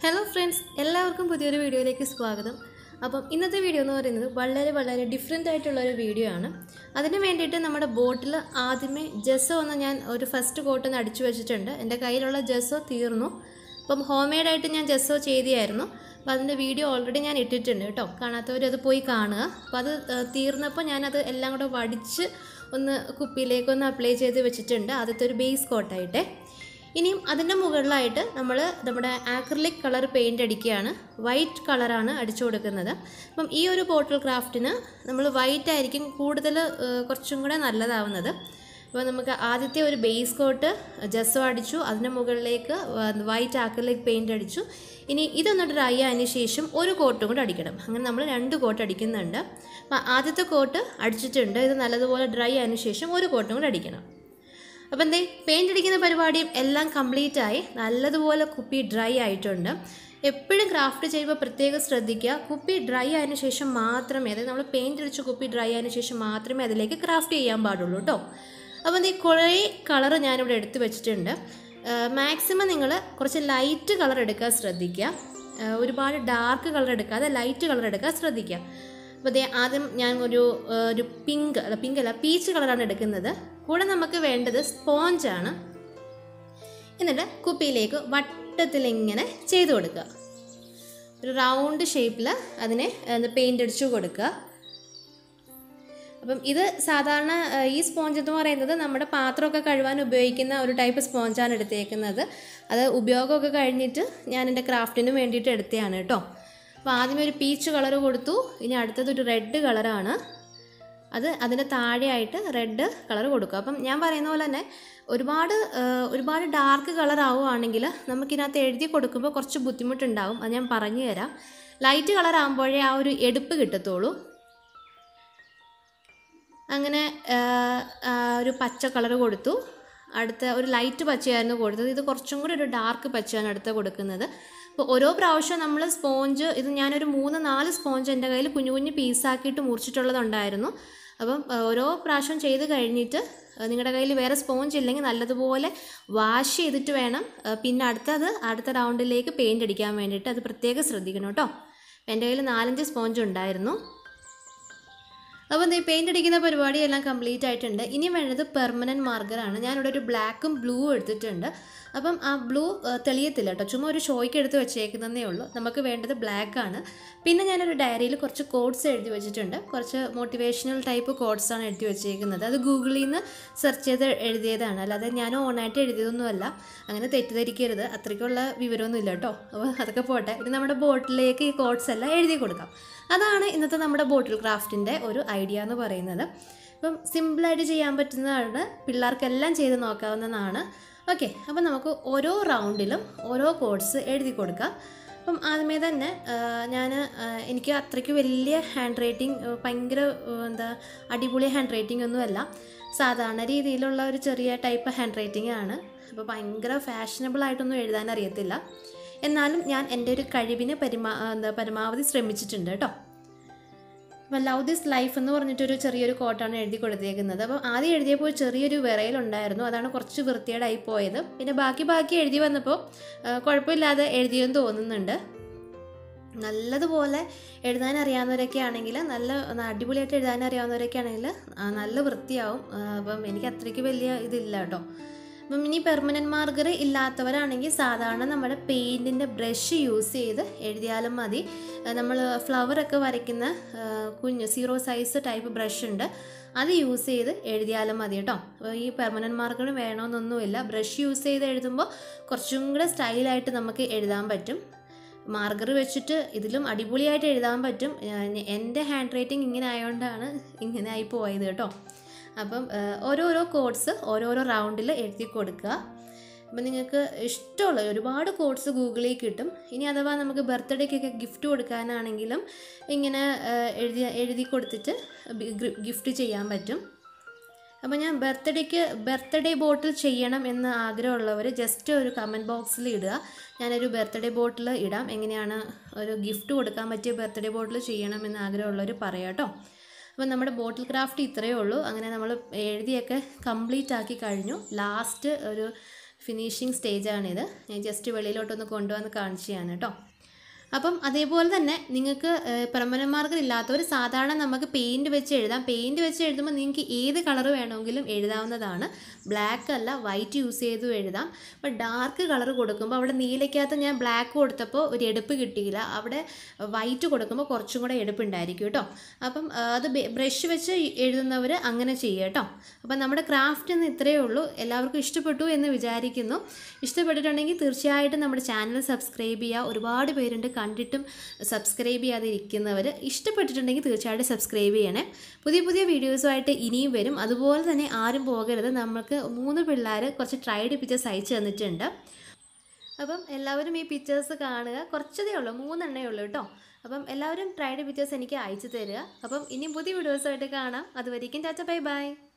hello friends എല്ലാവർക്കും പുതിയൊരു വീഡിയോയിലേക്ക് സ്വാഗതം അപ്പം ഇന്നത്തെ വീഡിയോ എന്ന് പറയുന്നത് വളരെ വളരെ ഡിഫറെൻ്റ് ആയിട്ടുള്ള ഒരു വീഡിയോ ആണ് അതിന് വേണ്ടിയിട്ട് നമ്മുടെ ബോട്ടിൽ ആദ്യമേ ജെസ്സോ ഒന്ന് ഞാൻ ഒരു ഫസ്റ്റ് കോട്ട് ഒന്ന് അടിച്ചു വെച്ചിട്ടുണ്ട് എൻ്റെ കയ്യിലുള്ള ജെസ്സോ തീർന്നു അപ്പം ഹോം മെയ്ഡായിട്ട് ഞാൻ ജെസ്സോ ചെയ്തിയായിരുന്നു അപ്പോൾ അതിൻ്റെ വീഡിയോ ഓൾറെഡി ഞാൻ ഇട്ടിട്ടുണ്ട് കേട്ടോ കാണാത്തവർ അത് പോയി കാണുക അപ്പോൾ അത് ഏഹ്, തീർന്നപ്പോൾ ഞാനത് എല്ലാം കൂടെ വടിച്ച് ഒന്ന് കുപ്പിയിലേക്കൊന്ന് അപ്ലൈ ചെയ്ത് വെച്ചിട്ടുണ്ട് ആദ്യത്തെ ഒരു ബേസ് കോട്ടായിട്ടേ ഇനിയും അതിൻ്റെ മുകളിലായിട്ട് നമ്മൾ നമ്മുടെ ആക്രിലിക് കളർ പെയിൻ്റ് അടിക്കുകയാണ് വൈറ്റ് കളറാണ് അടിച്ചു കൊടുക്കുന്നത് അപ്പം ഈ ഒരു ബോട്ടിൽ ക്രാഫ്റ്റിന് നമ്മൾ വൈറ്റ് ആയിരിക്കും കൂടുതൽ ഏഹ്, കുറച്ചും കൂടെ നല്ലതാവുന്നത് അപ്പോൾ നമുക്ക് ആദ്യത്തെ ഒരു ബേസ് കോട്ട് ജസ്സോ അടിച്ചു അതിൻ്റെ മുകളിലേക്ക് വൈറ്റ് ആക്രിലിക് പെയിൻ്റ് അടിച്ചു ഇനി ഇതൊന്ന് ഡ്രൈ ആയതിനു ശേഷം ഒരു കോട്ടും കൂടെ അടിക്കണം അങ്ങനെ നമ്മൾ രണ്ട് കോട്ട് അടിക്കുന്നുണ്ട് അപ്പോൾ ആദ്യത്തെ കോട്ട് അടിച്ചിട്ടുണ്ട് ഇത് നല്ലതുപോലെ ഡ്രൈ ആയതിനു ശേഷം ഒരു കോട്ടും കൂടെ അടിക്കണം അപ്പം എന്തേ പെയിൻ്റ് അടിക്കുന്ന പരിപാടിയും എല്ലാം കംപ്ലീറ്റ് ആയി നല്ലതുപോലെ കുപ്പി ഡ്രൈ ആയിട്ടുണ്ട് എപ്പോഴും ക്രാഫ്റ്റ് ചെയ്യുമ്പോൾ പ്രത്യേകം ശ്രദ്ധിക്കുക കുപ്പി ഡ്രൈ ആയതിനു ശേഷം മാത്രമേ അതായത് നമ്മൾ പെയിൻ്റ് അടിച്ച കുപ്പി ഡ്രൈ ആയതിനു ശേഷം മാത്രമേ അതിലേക്ക് ക്രാഫ്റ്റ് ചെയ്യാൻ പാടുള്ളൂ കേട്ടോ അപ്പം എന്തേ കുറേ കളർ ഞാനിവിടെ എടുത്ത് വെച്ചിട്ടുണ്ട് മാക്സിമം നിങ്ങൾ കുറച്ച് ലൈറ്റ് കളർ എടുക്കാൻ ശ്രദ്ധിക്കുക ആ, ഒരുപാട് ഡാർക്ക് കളർ എടുക്കാതെ ലൈറ്റ് കളർ എടുക്കാൻ ശ്രദ്ധിക്കുക അപ്പോൾ ദേ ആദ്യം ഞാൻ ഒരു ആ, ഒരു പിങ്ക് അല്ല പിങ്ക് അല്ല പീച്ച് കളറാണ് എടുക്കുന്നത് കൂടെ നമുക്ക് വേണ്ടത് സ്പോഞ്ചാണ് എന്നിട്ട് കുപ്പിയിലേക്ക് വട്ടത്തിൽ ഇങ്ങനെ ചെയ്ത് കൊടുക്കുക ഒരു റൗണ്ട് ഷേപ്പിൽ അതിനെ പെയിൻ്റ് അടിച്ചു കൊടുക്കുക അപ്പം ഇത് സാധാരണ ആ, ഈ സ്പോഞ്ച് എന്ന് പറയുന്നത് നമ്മുടെ പാത്രമൊക്കെ കഴുകാൻ ഉപയോഗിക്കുന്ന ഒരു ടൈപ്പ് സ്പോഞ്ചാണ് എടുത്തേക്കുന്നത് അത് ഉപയോഗമൊക്കെ കഴിഞ്ഞിട്ട് ഞാൻ എൻ്റെ ക്രാഫ്റ്റിന് വേണ്ടിയിട്ട് എടുത്തതാണ് കേട്ടോ അപ്പോൾ ആദ്യമേ ഒരു പീച്ച് കളർ കൊടുത്തു ഇനി അടുത്തത് ഒരു റെഡ് കളറാണ് അത് അതിൻ്റെ താഴെയായിട്ട് റെഡ് കളർ കൊടുക്കുക അപ്പം ഞാൻ പറയുന്ന പോലെ തന്നെ ഒരുപാട് ആ, ഒരുപാട് ഡാർക്ക് കളർ ആവുകയാണെങ്കിൽ നമുക്കിതിനകത്ത് എഴുതി കൊടുക്കുമ്പോൾ കുറച്ച് ബുദ്ധിമുട്ടുണ്ടാവും അത് ഞാൻ പറഞ്ഞു തരാം ലൈറ്റ് കളർ ആകുമ്പോഴേ ആ ഒരു എടുപ്പ് കിട്ടത്തുള്ളൂ അങ്ങനെ ആ, ആ, ഒരു പച്ച കളർ കൊടുത്തു അടുത്ത ഒരു ലൈറ്റ് പച്ചയായിരുന്നു കൊടുത്തത് ഇത് കുറച്ചും കൂടി ഒരു ഡാർക്ക് പച്ചയാണ് അടുത്ത കൊടുക്കുന്നത് അപ്പോൾ ഓരോ പ്രാവശ്യം നമ്മൾ സ്പോഞ്ച് ഇത് ഞാനൊരു മൂന്ന് നാല് സ്പോഞ്ച് എൻ്റെ കയ്യിൽ കുഞ്ഞു കുഞ്ഞു പീസാക്കിയിട്ട് മുറിച്ചിട്ടുള്ളതുണ്ടായിരുന്നു അപ്പം ആ, ഓരോ പ്രാവശ്യം ചെയ്ത് കഴിഞ്ഞിട്ട് ആ, നിങ്ങളുടെ കയ്യിൽ വേറെ സ്പോഞ്ച് ഇല്ലെങ്കിൽ നല്ലതുപോലെ വാഷ് ചെയ്തിട്ട് വേണം ആ, പിന്നെ അടുത്തത് അടുത്ത റൗണ്ടിലേക്ക് പെയിൻ്റ് അടിക്കാൻ വേണ്ടിയിട്ട് അത് പ്രത്യേകം ശ്രദ്ധിക്കണം കേട്ടോ എൻ്റെ കയ്യിൽ നാലഞ്ച് സ്പോഞ്ച് ഉണ്ടായിരുന്നു അപ്പോൾ ഈ പെയിൻ്റ് അടിക്കുന്ന പരിപാടി എല്ലാം കംപ്ലീറ്റ് ആയിട്ടുണ്ട് ഇനി വേണ്ടത് പെർമനൻറ്റ് മാർക്കറാണ് ഞാനിവിടെ ഒരു ബ്ലാക്കും ബ്ലൂവും എടുത്തിട്ടുണ്ട് അപ്പം ആ ബ്ലൂ തെളിയത്തില്ല കേട്ടോ ചുമ്മാ ഒരു ഷോയ്ക്ക് എടുത്ത് വെച്ചേക്കുന്നതേ ഉള്ളൂ നമുക്ക് വേണ്ടത് ബ്ലാക്ക് ആണ് പിന്നെ ഞാനൊരു ഡയറിയിൽ കുറച്ച് കോഡ്സ് എഴുതി വെച്ചിട്ടുണ്ട് കുറച്ച് മോട്ടിവേഷണൽ ടൈപ്പ് കോഡ്സാണ് എഴുതി വെച്ചേക്കുന്നത് അത് ഗൂഗിളിൽ നിന്ന് സെർച്ച് ചെയ്ത് എഴുതിയതാണ് അല്ലാതെ ഞാൻ ഓണായിട്ട് എഴുതിയതൊന്നുമല്ല അങ്ങനെ തെറ്റിദ്ധരിക്കരുത് അത്രയ്ക്കുള്ള വിവരമൊന്നുമില്ല കേട്ടോ അപ്പോൾ അതൊക്കെ പോട്ടെ ഇത് നമ്മുടെ ബോട്ടിലേക്ക് ഈ കോഡ്സ് എല്ലാം എഴുതി കൊടുക്കാം അതാണ് ഇന്നത്തെ നമ്മുടെ ബോട്ടിൽ ക്രാഫ്റ്റിൻ്റെ ഒരു ഐഡിയ എന്ന് പറയുന്നത് ഇപ്പം സിമ്പിളായിട്ട് ചെയ്യാൻ പറ്റുന്നതാണ് പിള്ളേർക്കെല്ലാം ചെയ്ത് നോക്കാവുന്നതാണ് ഓക്കെ അപ്പം നമുക്ക് ഓരോ റൗണ്ടിലും ഓരോ കോഡ്സ് എഴുതി കൊടുക്കാം അപ്പം ആദ്യമേ തന്നെ ഞാൻ എനിക്ക് അത്രയ്ക്ക് വലിയ ഹാൻഡ് റൈറ്റിംഗ് ഭയങ്കര ആ, എന്താ അടിപൊളി ഹാൻഡ് റൈറ്റിംഗ് ഒന്നുമല്ല സാധാരണ രീതിയിലുള്ള ഒരു ചെറിയ ടൈപ്പ് ഹാൻഡ് റൈറ്റിംഗ് ആണ് അപ്പോൾ ഭയങ്കര ഫാഷനബിൾ ആയിട്ടൊന്നും എഴുതാൻ അറിയത്തില്ല എന്നാലും ഞാൻ എൻ്റെ ഒരു കഴിവിന് പരിമാ എന്താ പരമാവധി ശ്രമിച്ചിട്ടുണ്ട് കേട്ടോ അപ്പം ലവ് ദിസ് ലൈഫ് എന്ന് പറഞ്ഞിട്ടൊരു ചെറിയൊരു കോട്ടാണ് എഴുതി കൊടുത്തേക്കുന്നത് അപ്പം ആദ്യം എഴുതിയപ്പോൾ ഒരു ചെറിയൊരു വിറയലുണ്ടായിരുന്നു അതാണ് കുറച്ച് വൃത്തികേടായി പോയത് പിന്നെ ബാക്കി ബാക്കി എഴുതി വന്നപ്പോൾ ആ, കുഴപ്പമില്ലാതെ എഴുതിയെന്ന് തോന്നുന്നുണ്ട് നല്ലതുപോലെ എഴുതാൻ അറിയാവുന്നവരൊക്കെ ആണെങ്കിൽ നല്ല ന- അടിപൊളിയായിട്ട് എഴുതാൻ അറിയാവുന്നവരൊക്കെ ആണെങ്കിൽ ആ, നല്ല വൃത്തിയാവും ആ, അപ്പം എനിക്ക് അത്രയ്ക്ക് വലിയ ഇതില്ല കേട്ടോ അപ്പം ഇനി പെർമനൻറ്റ് മാർക്കർ ഇല്ലാത്തവരാണെങ്കിൽ സാധാരണ നമ്മുടെ പെയിൻറ്റിൻ്റെ ബ്രഷ് യൂസ് ചെയ്ത് എഴുതിയാലും മതി നമ്മൾ ഫ്ലവറൊക്കെ വരയ്ക്കുന്ന ആ, കുഞ്ഞ് സീറോ സൈസ് ടൈപ്പ് ബ്രഷ് ഉണ്ട് അത് യൂസ് ചെയ്ത് എഴുതിയാലും മതി കേട്ടോ അപ്പോൾ ഈ പെർമനൻറ്റ് മാർക്കർ വേണമെന്നൊന്നുമില്ല ബ്രഷ് യൂസ് ചെയ്ത് എഴുതുമ്പോൾ കുറച്ചും കൂടെ സ്റ്റൈലായിട്ട് നമുക്ക് എഴുതാൻ പറ്റും മാർക്കർ വെച്ചിട്ട് ഇതിലും അടിപൊളിയായിട്ട് എഴുതാൻ പറ്റും ഞാൻ- എൻ്റെ ഹാൻഡ് റൈറ്റിംഗ് ഇങ്ങനെ ആയതുകൊണ്ടാണ് ഇങ്ങനെ ആയി പോയത് കേട്ടോ അപ്പം ആ, ഓരോരോ കോഡ്സ് ഓരോരോ റൗണ്ടിൽ എഴുതി കൊടുക്കുക അപ്പം നിങ്ങൾക്ക് ഇഷ്ടമുള്ള ഒരുപാട് കോഡ്സ് ഗൂഗിളിൽ കിട്ടും ഇനി അഥവാ നമുക്ക് ബർത്ത്ഡേക്കൊക്കെ ഗിഫ്റ്റ് കൊടുക്കാനാണെങ്കിലും ഇങ്ങനെ ആ, എഴുതി എഴുതി കൊടുത്തിട്ട് ഗിഫ്റ്റ് ചെയ്യാൻ പറ്റും അപ്പോൾ ഞാൻ ബർത്ത്ഡേക്ക് ബർത്ത്ഡേ ബോട്ടിൽ ചെയ്യണം എന്ന് ആഗ്രഹമുള്ളവർ ജസ്റ്റ് ഒരു കമൻറ്റ് ബോക്സിൽ ഇടുക ഞാനൊരു ബർത്ത്ഡേ ബോട്ടിൽ ഇടാം എങ്ങനെയാണ് ഒരു ഗിഫ്റ്റ് കൊടുക്കാൻ പറ്റിയ ബർത്ത്ഡേ ബോട്ടിൽ ചെയ്യണം എന്ന് ആഗ്രഹമുള്ളവർ പറയാം കേട്ടോ അപ്പോൾ നമ്മുടെ ബോട്ടിൽ ക്രാഫ്റ്റ് ഇത്രയേ ഉള്ളൂ അങ്ങനെ നമ്മൾ എഴുതിയൊക്കെ കംപ്ലീറ്റ് ആക്കി കഴിഞ്ഞു ലാസ്റ്റ് ഒരു ഫിനിഷിങ് സ്റ്റേജാണിത് ഞാൻ ജസ്റ്റ് വെളിയിലോട്ടൊന്ന് കൊണ്ടുവന്ന് കാണിച്ചതാണ് കേട്ടോ അപ്പം അതേപോലെ തന്നെ നിങ്ങൾക്ക് പെർമനന്റ് മാർക്കർ ഇല്ലാത്തവർ സാധാരണ നമുക്ക് പെയിൻറ് വെച്ച് എഴുതാം പെയിൻറ് വെച്ച് എഴുതുമ്പോൾ നിങ്ങൾക്ക് ഏത് കളർ വേണമെങ്കിലും എഴുതാവുന്നതാണ് ബ്ലാക്ക് അല്ല വൈറ്റ് യൂസ് ചെയ്തു എഴുതാം അപ്പോൾ ഡാർക്ക് കളർ കൊടുക്കുമ്പോൾ അവിടെ നീലയ്ക്കകത്ത് ഞാൻ ബ്ലാക്ക് കൊടുത്തപ്പോൾ ഒരു എടുപ്പ് കിട്ടിയില്ല അവിടെ വൈറ്റ് കൊടുക്കുമ്പോൾ കുറച്ചും കൂടെ എടുപ്പുണ്ടായിരിക്കും കേട്ടോ അപ്പം ആ, അത് ബ്രഷ് വെച്ച് എഴുതുന്നവർ അങ്ങനെ ചെയ്യുക കേട്ടോ അപ്പം നമ്മുടെ ക്രാഫ്റ്റ് ഇന്ന് ഇത്രയേ ഉള്ളൂ എല്ലാവർക്കും ഇഷ്ടപ്പെട്ടു എന്ന് വിചാരിക്കുന്നു ഇഷ്ടപ്പെട്ടിട്ടുണ്ടെങ്കിൽ തീർച്ചയായിട്ടും നമ്മുടെ ചാനൽ സബ്സ്ക്രൈബ് ചെയ്യുക ഒരുപാട് പേരുണ്ട് കണ്ടിട്ടും സബ്സ്ക്രൈബ് ചെയ്യാതെ ഇരിക്കുന്നവർ ഇഷ്ടപ്പെട്ടിട്ടുണ്ടെങ്കിൽ തീർച്ചയായിട്ടും സബ്സ്ക്രൈബ് ചെയ്യണേ പുതിയ പുതിയ വീഡിയോസുമായിട്ട് ഇനിയും വരും അതുപോലെ തന്നെ ആരും പോകരുത് നമുക്ക് മൂന്ന് പിള്ളേർ കുറച്ച് ട്രൈഡ് പിക്ചേഴ്സ് അയച്ചു തന്നിട്ടുണ്ട് അപ്പം എല്ലാവരും ഈ പിക്ചേഴ്സ് കാണുക കുറച്ചതേ ഉള്ളൂ മൂന്നെണ്ണേ ഉള്ളൂ കേട്ടോ അപ്പം എല്ലാവരും ട്രൈഡ് പിക്ചേഴ്സ് എനിക്ക് അയച്ചു തരിക അപ്പം ഇനിയും പുതിയ വീഡിയോസായിട്ട് കാണാം അതുവരേക്കും ചാച്ച ബൈ ബൈ